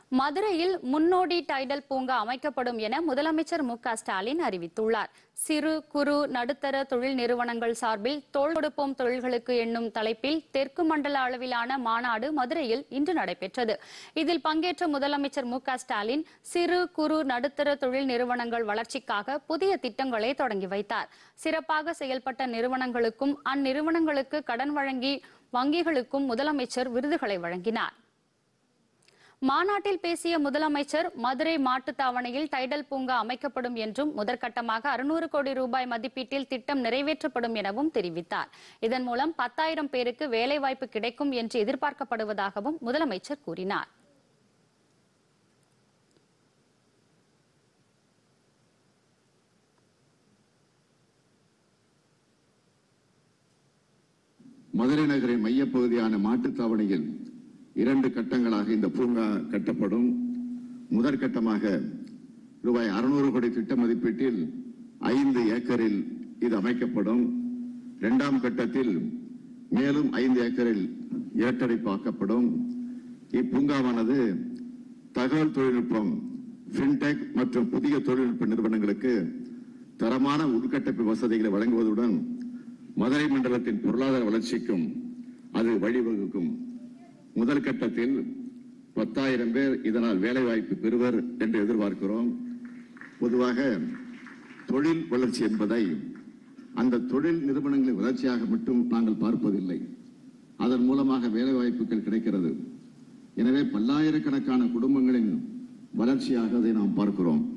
மதுரையில் முன்னோடி டைடல் பூங்கா அமைக்கப்படும் என முதலமைச்சர் மு க ஸ்டாலின் அறிவித்துள்ளார் சிறு குறு நடுத்தர தொழில் நிறுவனங்கள் சார்பில் தோள் கொடுப்போம் தொழில்களுக்கு என்னும் தலைப்பில் தெற்கு மண்டல அளவிலான மாநாடு மதுரையில் இன்று நடைபெற்றது இதில் பங்கேற்ற முதலமைச்சர் மு க ஸ்டாலின் சிறு குறு நடுத்தர தொழில் நிறுவனங்கள் வளர்ச்சிக்காக புதிய திட்டங்களை தொடங்கி வைத்தார் சிறப்பாக செயல்பட்ட நிறுவனங்களுக்கும் அந்நிறுவனங்களுக்கு கடன் வழங்கி வங்கிகளுக்கும் முதலமைச்சர் விருதுகளை வழங்கினார் மாநாட்டில் பேசிய முதலமைச்சர் மதுரை மாட்டுத்தாவணையில் டைடல் பூங்கா அமைக்கப்படும் என்றும் முதற்கட்டமாக அறுநூறு கோடி ரூபாய் மதிப்பீட்டில் திட்டம் நிறைவேற்றப்படும் எனவும் தெரிவித்தார் இதன் மூலம் பத்தாயிரம் பேருக்கு வேலைவாய்ப்பு கிடைக்கும் என்று எதிர்பார்க்கப்படுவதாகவும் முதலமைச்சர் கூறினார் மதுரை நகரின் மையப்பகுதியான மாட்டுத்தாவணியில் இரண்டு கட்டங்களாக இந்த பூங்கா கட்டப்படும் முதற்கட்டமாக ரூபாய் அறுநூறு கோடி திட்ட மதிப்பீட்டில் ஐந்து ஏக்கரில் இது அமைக்கப்படும் இரண்டாம் கட்டத்தில் மேலும் ஐந்து ஏக்கரில் இரட்டடைப்பாக்கப்படும் இப்பூங்காவானது தகவல் தொழில்நுட்பம் ஃபின்டெக் மற்றும் புதிய தொழில்நுட்ப நிறுவனங்களுக்கு தரமான உள்கட்டமைப்பு வசதிகளை வழங்குவதுடன் மதுரை மண்டலத்தின் பொருளாதார வளர்ச்சிக்கும் அது வழிவகுக்கும் முதல் கட்டத்தில் பத்தாயிரம் பேர் இதனால் வேலைவாய்ப்பு பெறுவர் என்று எதிர்பார்க்கிறோம் பொதுவாக தொழில் வளர்ச்சி என்பதை அந்த தொழில் நிறுவனங்களின் வளர்ச்சியாக மட்டும் நாங்கள் பார்ப்பதில்லை அதன் மூலமாக வேலைவாய்ப்புகள் கிடைக்கிறது எனவே பல்லாயிரக்கணக்கான குடும்பங்களின் வளர்ச்சியாக அதை நாம் பார்க்கிறோம்